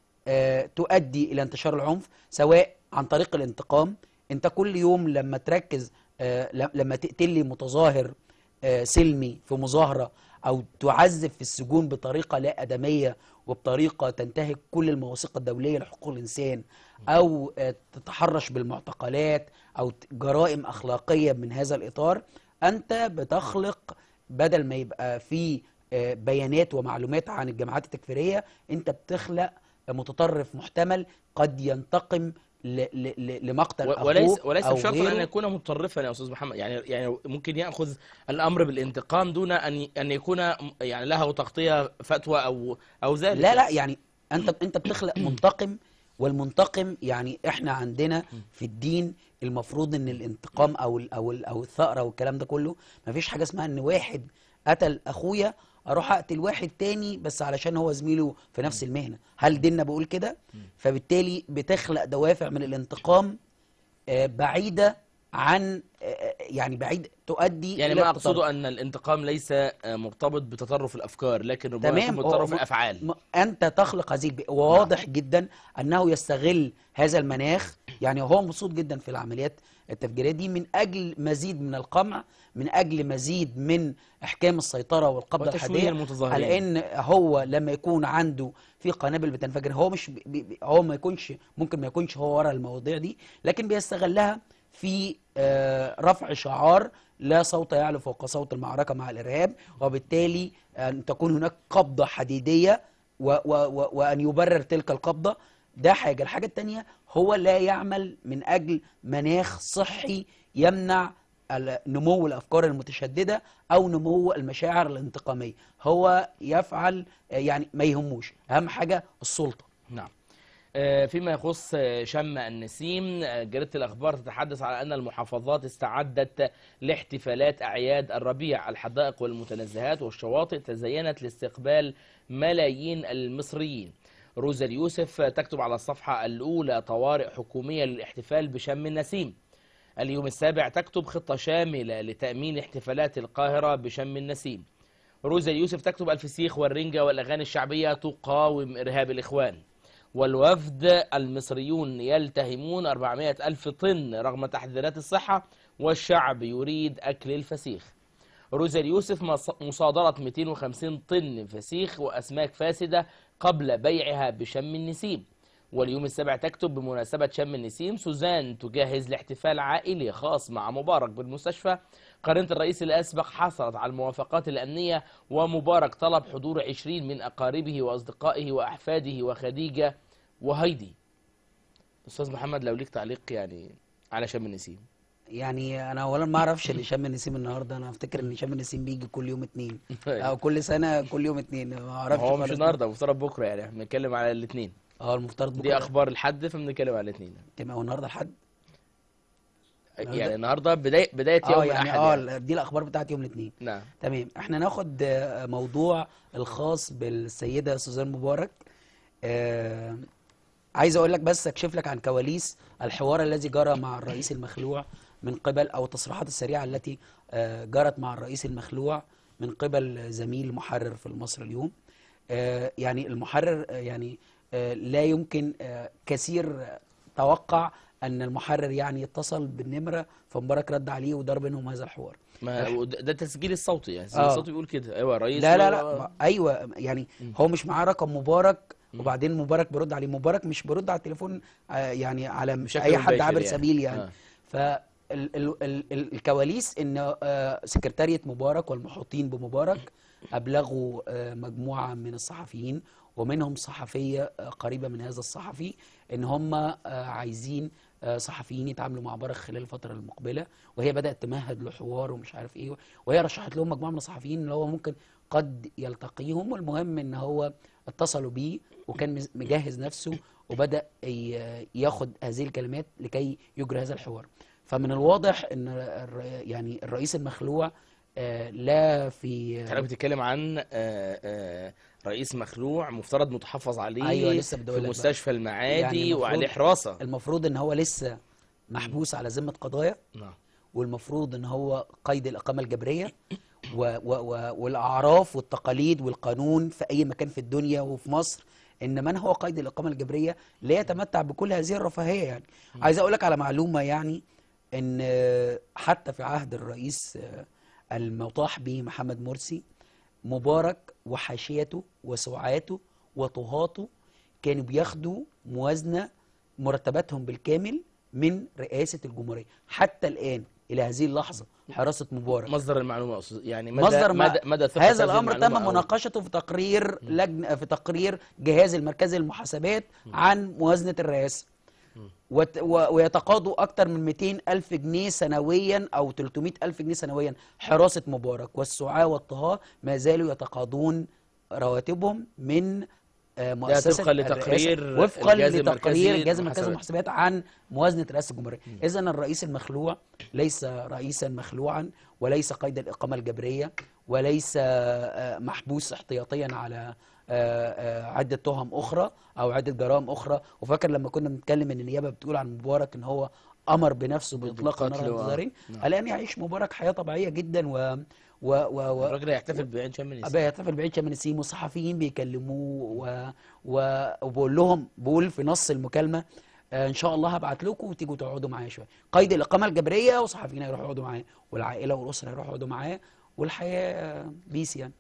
آه، تؤدي الى انتشار العنف سواء عن طريق الانتقام انت كل يوم لما تركز آه، ل- لما تقتل لي متظاهر آه، سلمي في مظاهره او تعذب في السجون بطريقه لا ادميه وبطريقه تنتهك كل المواثيق الدوليه لحقوق الانسان او آه، تتحرش بالمعتقلات او ت- جرائم اخلاقيه من هذا الاطار انت بتخلق بدل ما يبقى في آه، بيانات ومعلومات عن الجماعات التكفيريه انت بتخلق متطرف محتمل قد ينتقم ل- ل- ل- لمقتل و- اخوه وليس وليس أو بشرط ان غيره. يكون متطرفا يا استاذ محمد يعني يعني ممكن ياخذ الامر بالانتقام دون ان ان يكون يعني له تغطيه فتوى او او ذلك لا لا يعني انت انت بتخلق منتقم والمنتقم يعني احنا عندنا في الدين المفروض ان الانتقام او ال او ال او الثأرة والكلام ده كله مفيش حاجه اسمها ان واحد قتل اخويا اروح اقتل واحد تاني بس علشان هو زميله في نفس المهنه هل ديننا بيقول كده فبالتالي بتخلق دوافع من الانتقام آه، بعيده عن آه، آه، يعني بعيد تؤدي يعني إلى ما التطرف. اقصده ان الانتقام ليس آه، مرتبط بتطرف الافكار لكن ربما تمام يكون هو- بتطرف م- الافعال م- انت تخلق هذه البيئه وواضح جدا انه يستغل هذا المناخ يعني هو مبسوط جدا في العمليات التفجيريه دي من اجل مزيد من القمع من اجل مزيد من احكام السيطره والقبضه وتشويه الحاديه المتظاهرين. على ان هو لما يكون عنده في قنابل بتنفجر هو مش بي بي هو ما يكونش ممكن ما يكونش هو ورا المواضيع دي لكن بيستغلها في آه، رفع شعار لا صوت يعلو فوق صوت المعركة مع الإرهاب وبالتالي أن تكون هناك قبضة حديدية و و و وأن يبرر تلك القبضة ده حاجة الحاجة التانية هو لا يعمل من أجل مناخ صحي يمنع ال- نمو الأفكار المتشددة أو نمو المشاعر الانتقامية هو يفعل آه، يعني ما يهموش أهم حاجة السلطة نعم آه، فيما يخص آه، شم النسيم آه، جريدة الأخبار تتحدث على أن المحافظات استعدت لاحتفالات أعياد الربيع الحدائق والمتنزهات والشواطئ تزينت لاستقبال ملايين المصريين روزا اليوسف آه، تكتب على الصفحة الأولى طوارئ حكومية للاحتفال بشم النسيم اليوم السابع تكتب خطة شاملة لتأمين احتفالات القاهرة بشم النسيم روزا اليوسف تكتب الفسيخ والرنجة والأغاني الشعبية تقاوم إرهاب الإخوان والوفد المصريون يلتهمون 400 ألف طن رغم تحذيرات الصحة والشعب يريد أكل الفسيخ روزا اليوسف مص- مصادرة 250 طن فسيخ وأسماك فاسدة قبل بيعها بشم النسيم واليوم السابع تكتب بمناسبة شم النسيم سوزان تجهز لاحتفال عائلي خاص مع مبارك بالمستشفى قرينة الرئيس الأسبق حصلت على الموافقات الأمنية ومبارك طلب حضور 20 من أقاربه وأصدقائه وأحفاده وخديجة وهيدي أستاذ محمد لو ليك تعليق يعني على شم النسيم يعني انا اولا ما اعرفش اللي شم النسيم النهارده انا افتكر ان شم النسيم بيجي كل يوم اتنين او كل سنه كل يوم اتنين ما اعرفش هو مش خالص. النهارده مفترض بكره يعني احنا بنتكلم على الاثنين اه المفترض بكره دي اخبار الحد فبنتكلم على الاثنين تبقى هو النهارده الحد يعني النهارده بدايه بدايه يوم اه يعني الاحد اه يعني. دي الاخبار بتاعت يوم الاثنين نعم تمام احنا ناخد آه، موضوع الخاص بالسيده سوزان مبارك آه عايز اقول لك بس اكشف لك عن كواليس الحوار الذي جرى مع الرئيس المخلوع من قبل او التصريحات السريعه التي آه جرت مع الرئيس المخلوع من قبل زميل محرر في المصري اليوم آه يعني المحرر آه يعني آه لا يمكن آه كثير آه، توقع ان المحرر يعني اتصل بالنمره فمبارك رد عليه ودار بينهم هذا الحوار ما وده- ده التسجيل الصوتي يعني التسجيل آه. الصوتي بيقول كده ايوه رئيس لا لا و- لا ما- ايوه يعني هو مش معاه رقم مبارك وبعدين مبارك بيرد عليه مبارك مش بيرد على التليفون آه، يعني على مش بشكل اي حد مباشر عابر يعني. سبيل يعني آه. ف ال ال ال ال الكواليس ان آه، سكرتارية مبارك والمحيطين بمبارك ابلغوا آه، مجموعه من الصحفيين ومنهم صحفيه آه، قريبه من هذا الصحفي ان هم آه، عايزين آه، صحفيين يتعاملوا مع مبارك خلال الفتره المقبله وهي بدات تمهد له حوار ومش عارف ايه وهي رشحت لهم مجموعه من الصحفيين اللي هو ممكن قد يلتقيهم والمهم ان هو اتصلوا بيه وكان مز- مجهز نفسه وبدا ي- ياخد هذه الكلمات لكي يجري هذا الحوار فمن الواضح ان الر- يعني الرئيس المخلوع آه، لا في حضرتك بتتكلم عن آه، آه، رئيس مخلوع مفترض متحفظ عليه أيوة، لسه بدي في أقول لك بقى. مستشفى المعادي يعني المفروض- وعليه حراسه المفروض ان هو لسه محبوس على ذمه قضايا نعم والمفروض ان هو قيد الاقامه الجبريه و و و والاعراف والتقاليد والقانون في اي مكان في الدنيا وفي مصر ان من هو قيد الاقامه الجبريه لا يتمتع بكل هذه الرفاهيه يعني عايز اقول لك على معلومه يعني ان آه، حتى في عهد الرئيس آه، المطاح به محمد مرسي مبارك وحاشيته وسعاته وطهاته كانوا بياخدوا موازنه مرتباتهم بالكامل من رئاسه الجمهوريه حتى الان الى هذه اللحظه حراسه مبارك مصدر المعلومه يا أستاذ. يعني مدى مصدر ما- مدى, مدى ثقة هذا الامر تم المعلومة أو- مناقشته في تقرير لجنه في تقرير جهاز المركزي للمحاسبات عن موازنه الرئاسه وت- و- ويتقاضوا اكثر من 200 الف جنيه سنويا او 300 الف جنيه سنويا حراسه مبارك والسعاة والطهاة ما زالوا يتقاضون رواتبهم من آه، مؤسسه طبقاً لتقرير الرئاسة. وفقا الجهاز لتقرير المركزي الجهاز المركزي للمحاسبات. للمحاسبات عن موازنه رئاسه الجمهوريه اذا الرئيس المخلوع ليس رئيسا مخلوعا وليس قيد الاقامه الجبريه وليس آه، محبوس احتياطيا على آه، آه، عده تهم اخرى او عده جرائم اخرى وفاكر لما كنا بنتكلم ان النيابه بتقول عن مبارك ان هو امر بنفسه باطلاق النار بالقتل على و- المتظاهرين نعم. الان يعيش مبارك حياه طبيعيه جدا و و و, و... الراجل هيحتفل بعيد شم النسيم بيحتفل بعيد شم النسيم والصحفيين بيكلموه و... و... وبقول لهم بقول في نص المكالمه آه، ان شاء الله هبعت لكم وتيجوا تقعدوا معايا شويه قيد الاقامه الجبريه وصحفيين هيروحوا يقعدوا معاه والعائله والاسره هيروحوا يقعدوا معاه والحياه آه، بيس يعني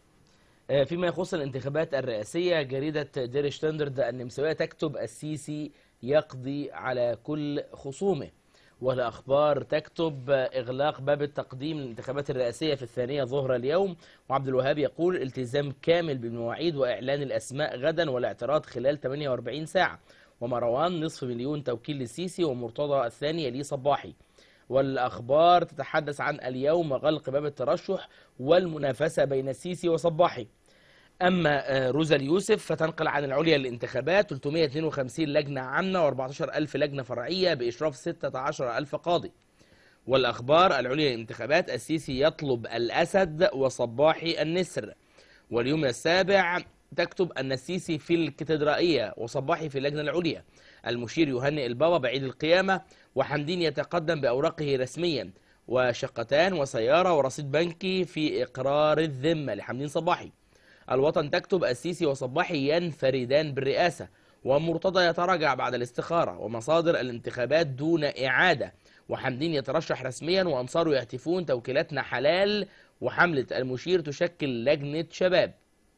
آه، فيما يخص الانتخابات الرئاسية جريدة دير شتاندرد النمساوية تكتب السيسي يقضي على كل خصومه والأخبار تكتب إغلاق باب التقديم للانتخابات الرئاسية في الثانية ظهر اليوم وعبد الوهاب يقول التزام كامل بالمواعيد وإعلان الأسماء غدا والاعتراض خلال 48 ساعة ومروان نصف مليون توكيل للسيسي ومرتضى الثاني يليه صباحي والأخبار تتحدث عن اليوم غلق باب الترشح والمنافسة بين السيسي وصباحي أما آه، روزا اليوسف فتنقل عن العليا للانتخابات 352 لجنة عامة و14 ألف لجنة فرعية بإشراف 16 ألف قاضي والأخبار العليا للانتخابات السيسي يطلب الأسد وصباحي النسر واليوم السابع تكتب أن السيسي في الكاتدرائية وصباحي في اللجنة العليا المشير يهنئ البابا بعيد القيامة وحمدين يتقدم بأوراقه رسميا وشقتان وسيارة ورصيد بنكي في إقرار الذمة لحمدين صباحي الوطن تكتب السيسي وصباحي ينفردان بالرئاسة ومرتضى يتراجع بعد الاستخارة ومصادر الانتخابات دون إعادة وحمدين يترشح رسميا وأنصاره يهتفون توكيلاتنا حلال وحملة المشير تشكل لجنة شباب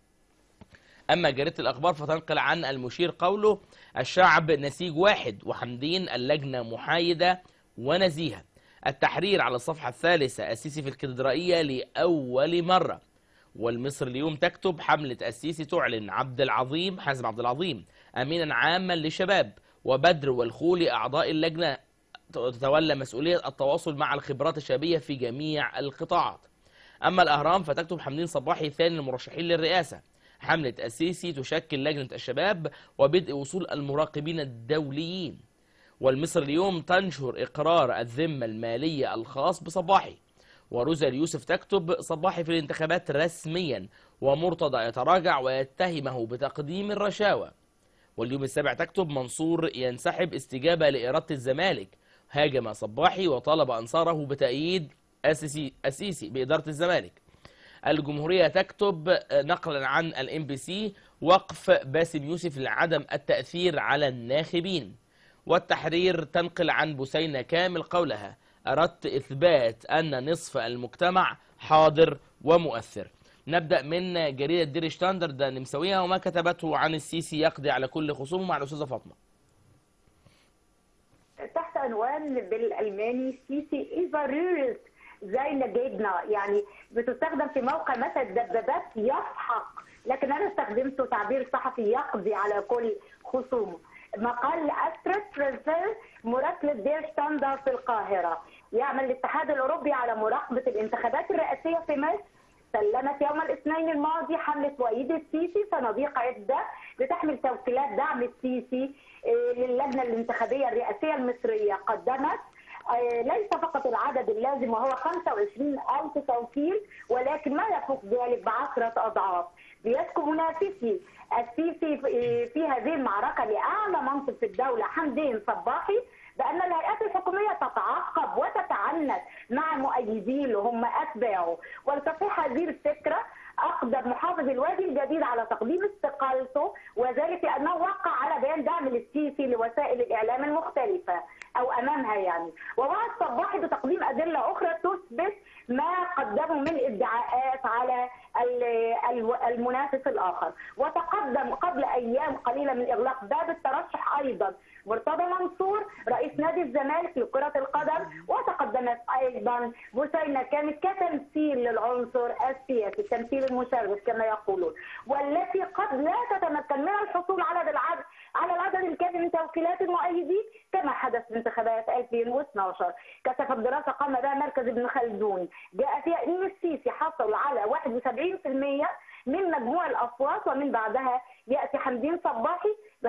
أما جريدة الأخبار فتنقل عن المشير قوله الشعب نسيج واحد وحمدين اللجنة محايدة ونزيهة التحرير على الصفحة الثالثة السيسي في الكاتدرائية لأول مرة والمصر اليوم تكتب حملة السيسي تعلن عبد العظيم حازم عبد العظيم أمينا عاما للشباب وبدر والخولي أعضاء اللجنة تتولى مسؤولية التواصل مع الخبرات الشبابية في جميع القطاعات أما الأهرام فتكتب حمدين صباحي ثاني المرشحين للرئاسة حملة السيسي تشكل لجنة الشباب وبدء وصول المراقبين الدوليين والمصر اليوم تنشر إقرار الذمة المالية الخاص بصباحي وروزا اليوسف تكتب صباحي في الانتخابات رسميا ومرتضى يتراجع ويتهمه بتقديم الرشاوى واليوم السابع تكتب منصور ينسحب استجابة لإرادة الزمالك هاجم صباحي وطالب أنصاره بتأييد السيسي السيسي بإدارة الزمالك الجمهورية تكتب نقلا عن الام بي سي وقف باسم يوسف لعدم التأثير على الناخبين والتحرير تنقل عن بسينة كامل قولها أردت إثبات أن نصف المجتمع حاضر ومؤثر نبدأ من جريدة ديري شتاندرد النمساوية وما كتبته عن السيسي يقضي على كل خصومه مع الأستاذة فاطمة تحت عنوان بالالماني سيسي ايفاريرت زي جيدنا يعني بتستخدم في موقع مثل الدبابات يسحق لكن انا استخدمته تعبير صحفي يقضي على كل خصومه مقال استرس فريزر مراسلة دير شتاندر في القاهرة يعمل الاتحاد الأوروبي على مراقبة الانتخابات الرئاسية في مصر سلمت يوم الاثنين الماضي حملة وإيد السيسي صناديق عدة بتحمل توكيلات دعم السيسي آه، للجنة الانتخابية الرئاسية المصرية قدمت آه، ليس فقط العدد اللازم وهو 25 ألف توكيل ولكن ما يفوق ذلك بعشرة أضعاف بيشكو منافسي السيسي في- في هذه المعركة لأعلى منصب في الدولة حمدين صباحي بأن الهيئات الحكومية تتعاقب وتتعنت مع مؤيديه اللي هم أتباعه ولتصح هذه الفكرة أقدم محافظ الوادي الجديد على تقديم استقالته وذلك لأنه وقع على بيان دعم للسيسي لوسائل الإعلام المختلفة أو أمامها يعني ووعد صباحي بتقديم أدلة أخرى تثبت ما قدمه من ادعاءات على ال- ال- المنافس الآخر وتقدم قبل أيام قليلة من إغلاق باب الترشح أيضا مرتضى منصور رئيس نادي الزمالك لكرة القدم وتقدمت أيضا بثينة كانت كتمثيل للعنصر السياسي التمثيل المشرف كما يقولون والتي قد لا تتمكن من الحصول على العدد على العدد الكافي من توكيلات المؤيدين كما حدث في انتخابات 2012 كشفت دراسة قام بها مركز ابن خلدون جاء فيها ان السيسي حصل على 71% من مجموع الاصوات ومن بعدها ياتي حمدين صباحي ب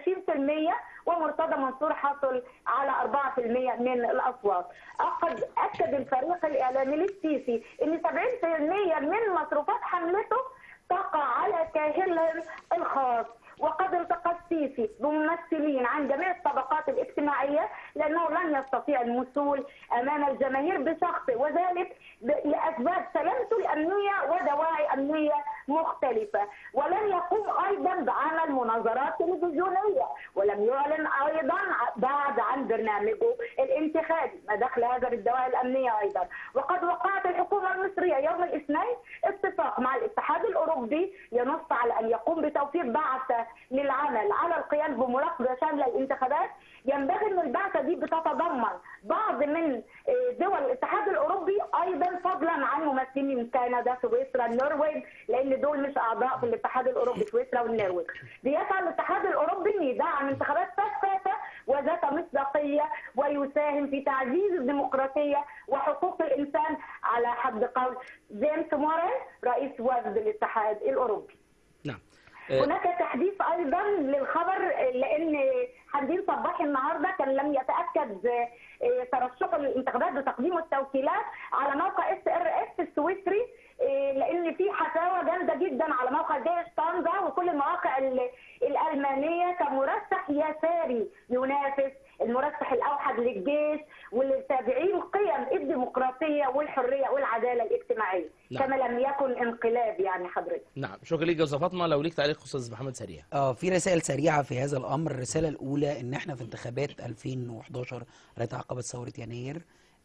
25% ومرتضى منصور حصل على 4% من الاصوات. أقد اكد الفريق الاعلامي للسيسي ان 70% من مصروفات حملته تقع على كاهلهم الخاص وقد التقى السيسي بممثلين عن جميع الطبقات الاجتماعية لأنه لن يستطيع المثول أمام الجماهير بشخصه وذلك ب- لأسباب سلامته الأمنية ودواعي أمنية مختلفة ولم يقوم أيضا بعمل مناظرات تلفزيونية ولم يعلن أيضا بعد عن برنامجه الانتخابي ما دخل هذا بالدواعي الأمنية أيضا وقد وقعت الحكومة المصرية يوم الاثنين اتفاق مع الاتحاد الأوروبي ينص على أن يقوم بتوفير بعثة للعمل على القيام بمراقبة شاملة الانتخابات ينبغي أن البعثة دي بتتضمن بعض من آه، دول الاتحاد الأوروبي أيضا فضلا عن ممثلين من كندا سويسرا النرويج لأن دول مش أعضاء في الاتحاد الأوروبي سويسرا والنرويج بيسعى الاتحاد الأوروبي أن يدعم انتخابات شفافة وذات مصداقية ويساهم في تعزيز الديمقراطية وحقوق الإنسان على حد قول جيمس موريل رئيس وفد الاتحاد الأوروبي نعم آه، هناك تحديث ايضا للخبر لان حمدين صباحي النهارده كان لم يتاكد آه، ترشحه للانتخابات بتقديم التوكيلات على موقع اس ار اس السويسري آه، لان في حفاوه جامده جدا على موقع جي ستانزا وكل المواقع ال- الالمانيه كمرشح يساري ينافس المرشح الاوحد للجيش والتابعين قيم الديمقراطيه والحريه والعداله الاجتماعيه نعم. كما لم يكن انقلاب يعني حضرتك نعم شكرا ليك يا استاذ فاطمه لو ليك تعليق استاذ محمد سريع اه في رسائل سريعه في هذا الامر الرساله الاولى ان احنا في انتخابات 2011 التي عقبت ثوره يناير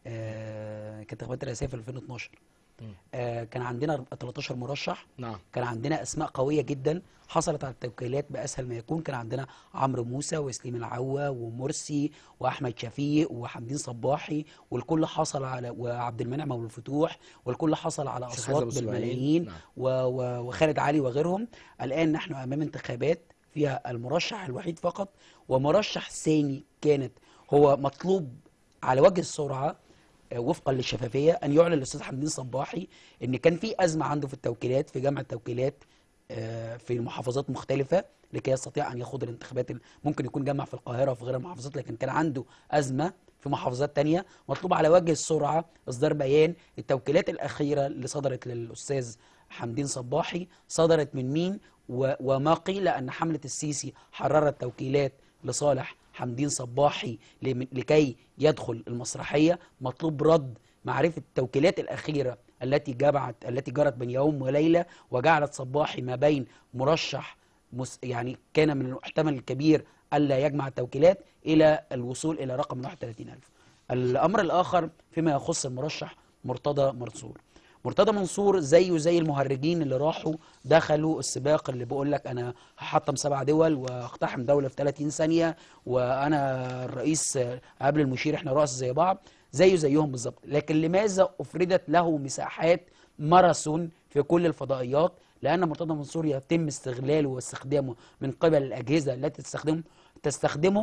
آه كانت انتخابات الرئاسيه في 2012 مم. آه كان عندنا 13 مرشح نعم كان عندنا اسماء قويه جدا حصلت على التوكيلات باسهل ما يكون كان عندنا عمرو موسى وسليم العوا ومرسي واحمد شفيق وحمدين صباحي والكل حصل على وعبد المنعم ابو الفتوح والكل حصل على شيخ اصوات حسن أبو إسماعيل. بالملايين نعم. و- و- وخالد علي وغيرهم الان نحن امام انتخابات فيها المرشح الوحيد فقط ومرشح ثاني كانت هو مطلوب على وجه السرعه آه، وفقا للشفافيه ان يعلن الاستاذ حمدين صباحي ان كان في ازمه عنده في التوكيلات في جمع التوكيلات آه، في محافظات مختلفه لكي يستطيع ان يخوض الانتخابات ال- ممكن يكون جمع في القاهره وفي غير المحافظات لكن كان عنده ازمه في محافظات تانية مطلوب على وجه السرعه اصدار بيان التوكيلات الاخيره اللي صدرت للاستاذ حمدين صباحي صدرت من مين و- وما قيل ان حمله السيسي حررت توكيلات لصالح حمدين صباحي لم- لكي يدخل المسرحيه مطلوب رد معرفه التوكيلات الاخيره التي جمعت التي جرت بين يوم وليله وجعلت صباحي ما بين مرشح مس يعني كان من المحتمل الكبير الا يجمع التوكيلات الى الوصول الى رقم 31000 الامر الاخر فيما يخص المرشح مرتضى منصور مرتضى منصور زيه زي المهرجين اللي راحوا دخلوا السباق اللي بيقول لك انا هحطم سبع دول واقتحم دوله في 30 ثانيه وانا الرئيس آه، قبل المشير احنا رؤساء زي بعض زيه زيهم بالظبط لكن لماذا افردت له مساحات ماراثون في كل الفضائيات لان مرتضى منصور يتم استغلاله واستخدامه من قبل الاجهزه التي تستخدمه تستخدمه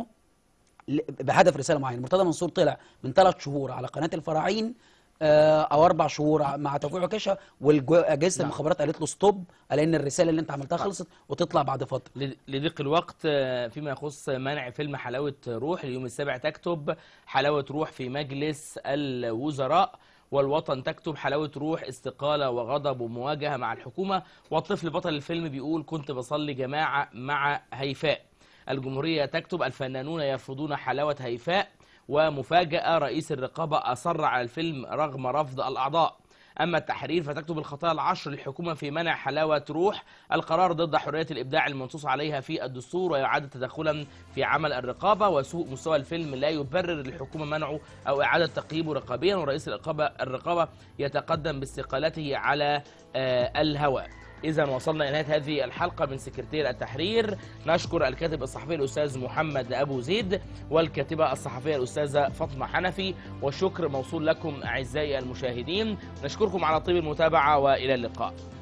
ل- بهدف رساله معينه مرتضى منصور طلع من ثلاث شهور على قناه الفراعين آه، او اربع شهور ع- مع توفيق عكاشه واجهزه نعم. المخابرات قالت له ستوب قال ان الرساله اللي انت عملتها خلصت وتطلع بعد فتره ل- لضيق الوقت آه، فيما يخص منع فيلم حلاوة روح اليوم السابع تكتب حلاوة روح في مجلس الوزراء والوطن تكتب حلاوة روح استقالة وغضب ومواجهة مع الحكومة والطفل بطل الفيلم بيقول كنت بصلي جماعة مع هيفاء الجمهورية تكتب الفنانون يرفضون حلاوة هيفاء ومفاجأة رئيس الرقابة أصر على الفيلم رغم رفض الأعضاء أما التحرير فتكتب الخطايا العشر للحكومة في منع حلاوة روح القرار ضد حرية الإبداع المنصوص عليها في الدستور وإعادة تدخلا في عمل الرقابة وسوء مستوى الفيلم لا يبرر للحكومة منعه أو إعادة تقييمه رقابيا ورئيس الرقابة الرقابة يتقدم باستقالته على آه، الهواء إذا وصلنا إلى نهاية هذه الحلقة من سكرتير التحرير نشكر الكاتب الصحفي الأستاذ محمد أبو زيد والكاتبة الصحفية الأستاذة فاطمة حنفي والشكر موصول لكم أعزائي المشاهدين نشكركم على طيب المتابعة وإلى اللقاء